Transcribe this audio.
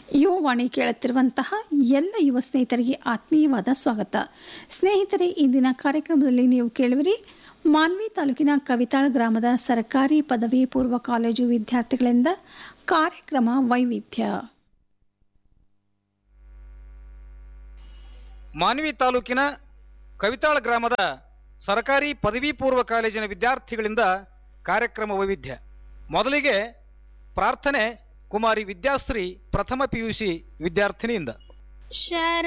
ಯುವವಾಣಿ ಕೇಳುತ್ತಿರುವಂತಹ ಎಲ್ಲ ಯುವ ಸ್ನೇಹಿತರಿಗೆ ಆತ್ಮೀಯವಾದ ಸ್ವಾಗತ ಸ್ನೇಹಿತರೆ ಇಂದಿನ ಕಾರ್ಯಕ್ರಮದಲ್ಲಿ ನೀವು ಕೇಳುವಿರಿ ಮಾನ್ವಿ ತಾಲೂಕಿನ ಕವಿತಾಳ ಗ್ರಾಮದ ಸರ್ಕಾರಿ ಪದವಿ ಪೂರ್ವ ಕಾಲೇಜು ವಿದ್ಯಾರ್ಥಿಗಳಿಂದ ಕಾರ್ಯಕ್ರಮ ವೈವಿಧ್ಯ ಮಾನ್ವಿ ತಾಲೂಕಿನ ಕವಿತಾಳ ಗ್ರಾಮದ ಸರ್ಕಾರಿ ಪದವಿ ಪೂರ್ವ ಕಾಲೇಜಿನ ವಿದ್ಯಾರ್ಥಿಗಳಿಂದ ಕಾರ್ಯಕ್ರಮ ವೈವಿಧ್ಯ ಮೊದಲಿಗೆ ಪ್ರಾರ್ಥನೆ ಕುಮಾರಿ ವಿದ್ಯಾಶ್ರೀ ಪ್ರಥಮ ಪಿಯುಸಿ ವಿದ್ಯಾರ್ಥಿನಿಯಿಂದ ಶರ